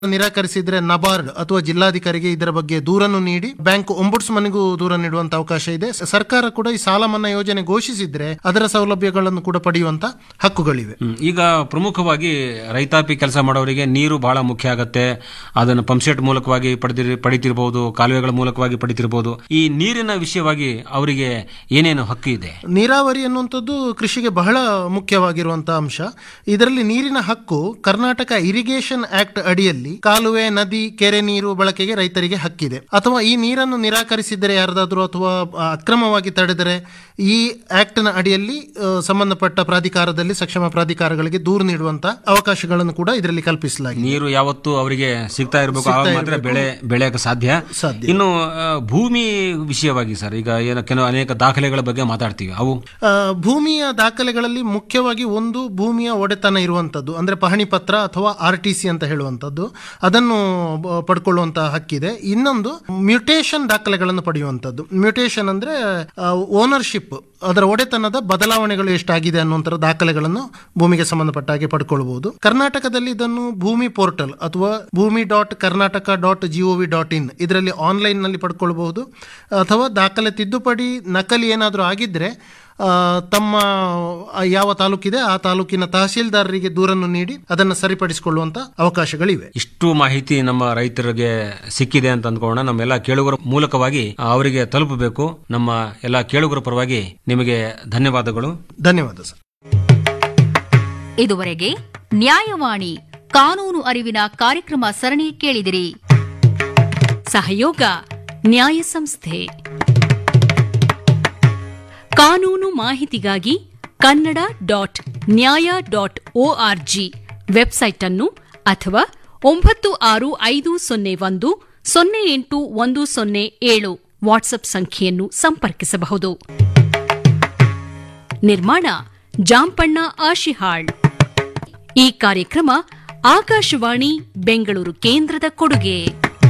ನಿರಾಕರಿಸಿದ್ರೆ ನಬಾರ್ಡ್ ಅಥವಾ ಜಿಲ್ಲಾಧಿಕಾರಿಗೆ ಇದರ ಬಗ್ಗೆ ದೂರನ್ನು ನೀಡಿ ಬ್ಯಾಂಕ್ ಒಂಬುಡ್ಸ್ಮನ್ಗೂ ದೂರ ನೀಡುವಂತ ಅವಕಾಶ ಇದೆ ಸ- ಸರ್ಕಾರ ಕೂಡ ಈ ಸಾಲ ಮನ್ನಾ ಯೋಜನೆ ಘೋಷಿಸಿದ್ರೆ ಅದರ ಸೌಲಭ್ಯಗಳನ್ನು ಕೂಡ ಪಡೆಯುವಂತ ಹಕ್ಕುಗಳಿವೆ ಹ್ಮ್. ಈಗ ಪ್ರಮುಖವಾಗಿ ರೈತಾಪಿ ಕೆಲಸ ಮಾಡೋರಿಗೆ ನೀರು ಬಹಳ ಮುಖ್ಯ ಆಗತ್ತೆ ಅದನ್ನು ಪಂಪ್ಸೆಟ್ ಮೂಲಕವಾಗಿ ಪಡೆದಿರ್ ಪಡಿತಿರ್ಬೋದು ಕಾಲುವೆಗಳ ಮೂಲಕವಾಗಿ ಪಡಿತಿರ್ಬೋದು ಈ ನೀರಿನ ವಿಷಯವಾಗಿ ಅವರಿಗೆ ಏನೇನು ಹಕ್ಕು ಇದೆ ನೀರಾವರಿ ಅನ್ನುವಂಥದ್ದು ಕೃಷಿಗೆ ಬಹಳ ಮುಖ್ಯವಾಗಿರುವಂತಹ ಅಂಶ ಇದರಲ್ಲಿ ನೀರಿನ ಹಕ್ಕು ಕರ್ನಾಟಕ ಇರಿಗೇಷನ್ ಆಕ್ಟ್ ಅಡಿಯಲ್ಲಿ ಕಾಲುವೆ ನದಿ ಕೆರೆ ನೀರು ಬಳಕೆಗೆ ರೈತರಿಗೆ ಹಕ್ಕಿದೆ ಅಥವಾ ಈ ನೀರನ್ನು ನಿರಾಕರಿಸಿದರೆ ಯಾರದಾದ್ರೂ ಅಥವಾ ಆ, ಅಕ್ರಮವಾಗಿ ತಡೆದರೆ ಈ ಆಕ್ಟ್ನ ಅಡಿಯಲ್ಲಿ ಆ, ಸಂಬಂಧಪಟ್ಟ ಪ್ರಾಧಿಕಾರದಲ್ಲಿ ಸಕ್ಷಮ ಪ್ರಾಧಿಕಾರಗಳಿಗೆ ದೂರು ನೀಡುವಂತ ಅವಕಾಶಗಳನ್ನು ಕೂಡ ಇದರಲ್ಲಿ ಕಲ್ಪಿಸಲಾಗಿದೆ ನೀರು ಯಾವತ್ತು ಅವರಿಗೆ ಸಿಗ್ತಾ ಇರಬೇಕು ಆವಾಗ ಮಾತ್ರ ಬೆಳೆ ಬೆಳೆಯಕ್ಕೆ ಸಾಧ್ಯ ಸಾಧ್ಯ. ಇನ್ನು ಆ, ಭೂಮಿ ವಿಷಯವಾಗಿ ಸರ್ ಈಗ ಏನು ಕೆಲವು ಅನೇಕ ದಾಖಲೆಗಳ ಬಗ್ಗೆ ಮಾತಾಡ್ತೀವಿ ಅವು ಆ, ಭೂಮಿಯ ದಾಖಲೆಗಳಲ್ಲಿ ಮುಖ್ಯವಾಗಿ ಒಂದು ಭೂಮಿಯ ಒಡೆತನ ಇರುವಂಥದ್ದು ಅಂದರೆ ಪಹಣಿ ಪತ್ರ ಅಥವಾ ಆರ್ ಟಿ ಸಿ ಅಂತ ಹೇಳುವಂಥದ್ದು ಅದನ್ನು ಬ- ಪಡ್ಕೊಳ್ಳುವಂತಹ ಹಕ್ಕಿದೆ ಇನ್ನೊಂದು ಮ್ಯೂಟೇಷನ್ ದಾಖಲೆಗಳನ್ನು ಪಡೆಯುವಂಥದ್ದು ಮ್ಯೂಟೇಷನ್ ಅಂದರೆ ಓನರ್ಶಿಪ್ ಅದರ ಒಡೆತನದ ಬದಲಾವಣೆಗಳು ಎಷ್ಟಾಗಿದೆ ಅನ್ನುವಂಥ ದಾಖಲೆಗಳನ್ನು ಭೂಮಿಗೆ ಸಂಬಂಧಪಟ್ಟ ಹಾಗೆ ಪಡ್ಕೊಳ್ಬಹುದು ಕರ್ನಾಟಕದಲ್ಲಿ ಇದನ್ನು ಭೂಮಿ ಪೋರ್ಟಲ್ ಅಥವಾ Bhoomi dot Karnataka dot G O V dot in ಇದರಲ್ಲಿ ಆನ್ಲೈನ್ನಲ್ಲಿ ಪಡ್ಕೊಳ್ಬಹುದು ಅಥವಾ ದಾಖಲೆ ತಿದ್ದುಪಡಿ ನಕಲಿ ಏನಾದರೂ ಆಗಿದ್ದರೆ ಆ, ತಮ್ಮ ಆ, ಯಾವ ತಾಲೂಕಿದೆ ಆ ತಾಲೂಕಿನ ತಹಸೀಲ್ದಾರರಿಗೆ ದೂರನ್ನು ನೀಡಿ ಅದನ್ನು ಸರಿಪಡಿಸಿಕೊಳ್ಳುವಂತ ಅವಕಾಶಗಳಿವೆ ಇಷ್ಟು ಮಾಹಿತಿ ನಮ್ಮ ರೈತರಿಗೆ ಸಿಕ್ಕಿದೆ ಅಂತ ಅಂದ್ಕೊಳ್ಳೋಣ ನಮ್ಮೆಲ್ಲ ಕೇಳುಗರ ಮೂಲಕವಾಗಿ ಅವರಿಗೆ ತಲುಪಬೇಕು ನಮ್ಮ ಎಲ್ಲ ಕೇಳುಗರ ಪರವಾಗಿ ನಿಮಗೆ ಧನ್ಯವಾದಗಳು ಧನ್ಯವಾದ ಸರ್ ಇದುವರೆಗೆ ನ್ಯಾಯವಾಣಿ ಕಾನೂನು ಅರಿವಿನ ಕಾರ್ಯಕ್ರಮ ಸರಣಿ ಕೇಳಿದಿರಿ ಸಹಯೋಗ ನ್ಯಾಯ ಸಂಸ್ಥೆ ಕಾನೂನು ಮಾಹಿತಿಗಾಗಿ Kannada dot Nyaya dot O R G website ಅನ್ನು ಅಥವಾ ಒಂಬತ್ತು ಆರು ಐದು ಸೊನ್ನೆ ಒಂದು ಸೊನ್ನೆ ಎಂಟು ಒಂದು ಸೊನ್ನೆ ಏಳು ವಾಟ್ಸ್ಆಪ್ ಸಂಖ್ಯೆಯನ್ನು ಸಂಪರ್ಕಿಸಬಹುದು ನಿರ್ಮಾಣ ಜಾಂಪಣ್ಣ ಆಶಿಹಾಳ್ ಈ ಕಾರ್ಯಕ್ರಮ ಆಕಾಶವಾಣಿ ಬೆಂಗಳೂರು ಕೇಂದ್ರದ ಕೊಡುಗೆ